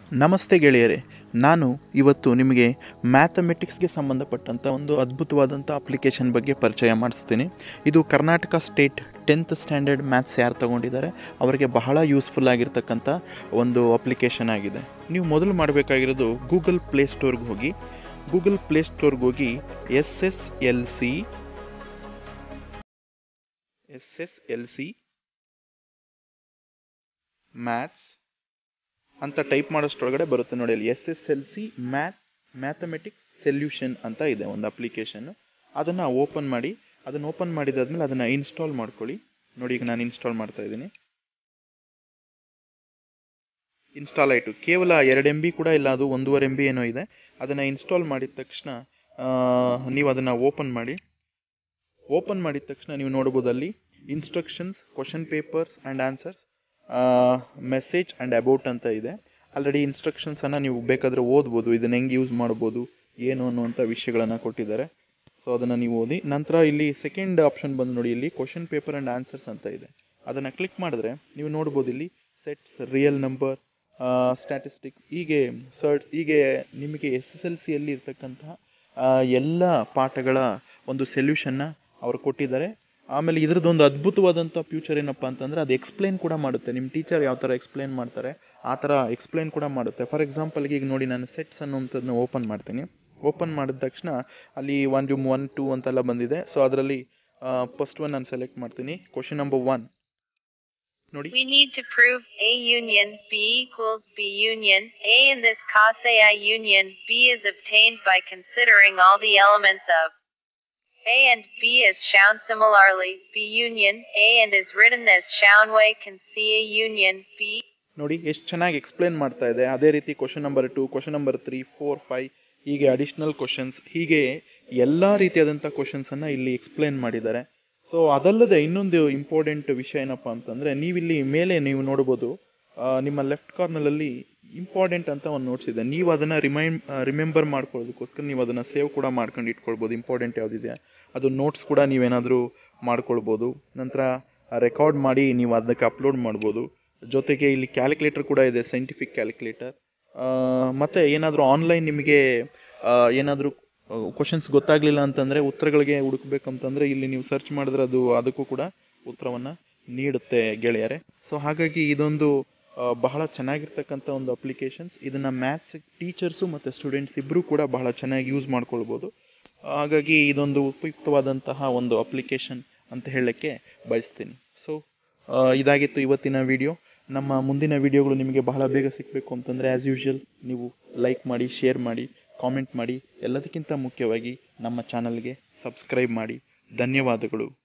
ನಮಸ್ತೆ ಗೆಳೆಯರೆ ನಾನು ಇವತ್ತು ನಿಮಗೆ ಮ್ಯಾಥಮೆಟಿಕ್ಸ್ಗೆ ಸಂಬಂಧಪಟ್ಟಂಥ ಒಂದು ಅದ್ಭುತವಾದಂಥ ಅಪ್ಲಿಕೇಶನ್ ಬಗ್ಗೆ ಪರಿಚಯ ಮಾಡಿಸ್ತೀನಿ ಇದು Karnataka state tenth standard maths ಯಾರು ತಗೊಂಡಿದ್ದಾರೆ ಅವರಿಗೆ ಬಹಳ ಯೂಸ್ಫುಲ್ ಆಗಿರ್ತಕ್ಕಂಥ ಒಂದು ಅಪ್ಲಿಕೇಶನ್ ಆಗಿದೆ ನೀವು ಮೊದಲು ಮಾಡಬೇಕಾಗಿರೋದು ಗೂಗಲ್ ಪ್ಲೇಸ್ಟೋರ್ಗೆ ಹೋಗಿ ಗೂಗಲ್ ಪ್ಲೇಸ್ಟೋರ್ಗೆ ಹೋಗಿ S S L C S S L C maths ಅಂತ ಟೈಪ್ ಮಾಡೋಷ್ಟರೊಳಗಡೆ ಬರುತ್ತೆ ನೋಡಿ ಅಲ್ಲಿ S S L C math mathematics solution ಅಂತ ಇದೆ ಒಂದು ಅಪ್ಲಿಕೇಶನ್ ಅದನ್ನು ಓಪನ್ ಮಾಡಿ ಅದನ್ನು ಓಪನ್ ಮಾಡಿದಾದ್ಮೇಲೆ ಅದನ್ನು ಇನ್ಸ್ಟಾಲ್ ಮಾಡ್ಕೊಳ್ಳಿ ನೋಡಿ ಈಗ ನಾನು ಇನ್ಸ್ಟಾಲ್ ಮಾಡ್ತಾ ಇದ್ದೀನಿ ಇನ್ಸ್ಟಾಲ್ ಆಯಿತು ಕೇವಲ ಎರಡು ಎಮ್ ಬಿ ಕೂಡ ಇಲ್ಲ ಅದು ಒಂದೂವರೆ ಎಮ್ ಬಿ ಏನೋ ಇದೆ ಅದನ್ನು ಇನ್ಸ್ಟಾಲ್ ಮಾಡಿದ ತಕ್ಷಣ ನೀವು ಅದನ್ನು ಓಪನ್ ಮಾಡಿ ಓಪನ್ ಮಾಡಿದ ತಕ್ಷಣ ನೀವು ನೋಡ್ಬೋದು ಅಲ್ಲಿ instructions question papers and answers message and about ಅಂತ ಇದೆ ಆಲ್ರೆಡಿ ಇನ್ಸ್ಟ್ರಕ್ಷನ್ಸನ್ನು ನೀವು ಬೇಕಾದರೆ ಓದ್ಬೋದು ಇದನ್ನು ಹೆಂಗೆ ಯೂಸ್ ಮಾಡ್ಬೋದು ಏನು ಅನ್ನುವಂಥ ವಿಷಯಗಳನ್ನು ಕೊಟ್ಟಿದ್ದಾರೆ ಸೊ ಅದನ್ನು ನೀವು ಓದಿ ನಂತರ ಇಲ್ಲಿ ಸೆಕೆಂಡ್ ಆಪ್ಷನ್ ಬಂದು ನೋಡಿ ಇಲ್ಲಿ ಕ್ವಶನ್ ಪೇಪರ್ ಆ್ಯಂಡ್ ಆನ್ಸರ್ಸ್ ಅಂತ ಇದೆ ಅದನ್ನು ಕ್ಲಿಕ್ ಮಾಡಿದ್ರೆ ನೀವು ನೋಡ್ಬೋದು ಇಲ್ಲಿ ಸೆಟ್ಸ್ ರಿಯಲ್ ನಂಬರ್ ಸ್ಟ್ಯಾಟಿಸ್ಟಿಕ್ಸ್ ಹೀಗೆ ಸರ್ಟ್ಸ್ ಹೀಗೆ ನಿಮಗೆ ಎಸ್ ಎಸ್ ಎಲ್ ಸಿಯಲ್ಲಿ ಇರ್ತಕ್ಕಂತಹ ಎಲ್ಲ ಪಾಠಗಳ ಒಂದು ಸೊಲ್ಯೂಷನ್ನ ಅವರು ಕೊಟ್ಟಿದ್ದಾರೆ ಆಮೇಲೆ ಇದ್ರದ್ದೊಂದು ಅದ್ಭುತವಾದಂಥ ಫ್ಯೂಚರ್ ಏನಪ್ಪ ಅಂತಂದರೆ ಅದು ಎಕ್ಸ್ಪ್ಲೈನ್ ಕೂಡ ಮಾಡುತ್ತೆ ನಿಮ್ಮ ಟೀಚರ್ ಯಾವ ಥರ ಎಕ್ಸ್ಪ್ಲೈನ್ ಮಾಡ್ತಾರೆ ಆ ಥರ ಎಕ್ಸ್ಪ್ಲೈನ್ ಕೂಡ ಮಾಡುತ್ತೆ ಫಾರ್ ಎಕ್ಸಾಂಪಲ್ಗೆ ಈಗ ನೋಡಿ ನಾನು ಸೆಟ್ಸ್ ಅನ್ನುವಂಥದ್ದನ್ನ ಓಪನ್ ಮಾಡ್ತೀನಿ ಓಪನ್ ಮಾಡಿದ ತಕ್ಷಣ ಅಲ್ಲಿ ಒಂದು ಒನ್ ಟೂ ಅಂತೆಲ್ಲ ಬಂದಿದೆ ಸೊ ಅದರಲ್ಲಿ ಫಸ್ಟ್ ಒನ್ ನಾನು ಸೆಲೆಕ್ಟ್ ಮಾಡ್ತೀನಿ ಕ್ವಶನ್ ನಂಬರ್ ಒನ್ ನೋಡಿ We need to prove A union B equals B union A in this case A union B is obtained by considering all the elements of A and B is shown similarly B union A and is written as shown way can see A union B ನೋಡಿ ಎಷ್ಟು ಚೆನ್ನಾಗಿ explain ಮಾಡ್ತಾ ಇದೆ ಅದೇ ರೀತಿ question number two question number three four five ಹೀಗೆ additional questions ಹೀಗೆ ಎಲ್ಲ ರೀತಿಯಾದಂಥ ಕ್ವಶನ್ಸನ್ನು ಇಲ್ಲಿ ಎಕ್ಸ್ಪ್ಲೇನ್ ಮಾಡಿದ್ದಾರೆ ಸೊ ಅದಲ್ಲದೆ ಇನ್ನೊಂದು ಇಂಪಾರ್ಟೆಂಟ್ ವಿಷಯ ಏನಪ್ಪ ಅಂತಂದರೆ ನೀವಿಲ್ಲಿ ಮೇಲೆ ನೀವು ನೋಡ್ಬೋದು ಆ, ನಿಮ್ಮ ಲೆಫ್ಟ್ ಕಾರ್ನರಲ್ಲಿ ಇಂಪಾರ್ಟೆಂಟ್ ಅಂತ ಒಂದು ನೋಟ್ಸ್ ಇದೆ ನೀವು ಅದನ್ನು ರಿಮೈಂಡ್ ರಿಮೆಂಬರ್ ಮಾಡ್ಕೊಳ್ಳೋದಕ್ಕೋಸ್ಕರ ನೀವು ಅದನ್ನು ಸೇವ್ ಕೂಡ ಮಾಡ್ಕೊಂಡು ಇಟ್ಕೊಳ್ಬೋದು ಇಂಪಾರ್ಟೆಂಟ್ ಯಾವುದಿದೆ ಅದು ನೋಟ್ಸ್ ಕೂಡ ನೀವೇನಾದರೂ ಮಾಡ್ಕೊಳ್ಬೋದು ನಂತರ ರೆಕಾರ್ಡ್ ಮಾಡಿ ನೀವು ಅದಕ್ಕೆ ಅಪ್ಲೋಡ್ ಮಾಡ್ಬೋದು ಜೊತೆಗೆ ಇಲ್ಲಿ ಕ್ಯಾಲ್ಕುಲೇಟರ್ ಕೂಡ ಇದೆ ಸೈಂಟಿಫಿಕ್ ಕ್ಯಾಲ್ಕುಲೇಟರ್ ಮತ್ತು ಏನಾದರೂ ಆನ್ಲೈನ್ ನಿಮಗೆ ಏನಾದರೂ ಕ್ವಶನ್ಸ್ ಗೊತ್ತಾಗಲಿಲ್ಲ ಅಂತಂದರೆ ಉತ್ತರಗಳಿಗೆ ಹುಡುಕ್ಬೇಕಂತಂದರೆ ಇಲ್ಲಿ ನೀವು ಸರ್ಚ್ ಮಾಡಿದ್ರೆ ಅದು ಅದಕ್ಕೂ ಕೂಡ ಉತ್ತರವನ್ನು ನೀಡುತ್ತೆ ಗೆಳೆಯರೆ ಸೊ ಹಾಗಾಗಿ ಇದೊಂದು ಆ, ಬಹಳ ಚೆನ್ನಾಗಿರ್ತಕ್ಕಂಥ ಒಂದು ಅಪ್ಲಿಕೇಶನ್ಸ್ ಇದನ್ನು ಮ್ಯಾಥ್ಸ್ ಟೀಚರ್ಸು ಮತ್ತು ಸ್ಟೂಡೆಂಟ್ಸ್ ಇಬ್ಬರೂ ಕೂಡ ಬಹಳ ಚೆನ್ನಾಗಿ ಯೂಸ್ ಮಾಡ್ಕೊಳ್ಬೋದು ಹಾಗಾಗಿ ಇದೊಂದು ಉಪಯುಕ್ತವಾದಂತಹ ಒಂದು ಅಪ್ಲಿಕೇಶನ್ ಅಂತ ಹೇಳಕ್ಕೆ ಬಯಸ್ತೀನಿ ಸೊ ಇದಾಗಿತ್ತು ಇವತ್ತಿನ ವಿಡಿಯೋ ನಮ್ಮ ಮುಂದಿನ ವಿಡಿಯೋಗಳು ನಿಮಗೆ ಬಹಳ ಬೇಗ ಸಿಗಬೇಕು ಅಂತಂದರೆ ಆ್ಯಸ್ ಯೂಶುವಲ್ ನೀವು ಲೈಕ್ ಮಾಡಿ ಶೇರ್ ಮಾಡಿ ಕಾಮೆಂಟ್ ಮಾಡಿ ಎಲ್ಲದಕ್ಕಿಂತ ಮುಖ್ಯವಾಗಿ ನಮ್ಮ ಚಾನಲ್ಗೆ ಸಬ್ಸ್ಕ್ರೈಬ್ ಮಾಡಿ ಧನ್ಯವಾದಗಳು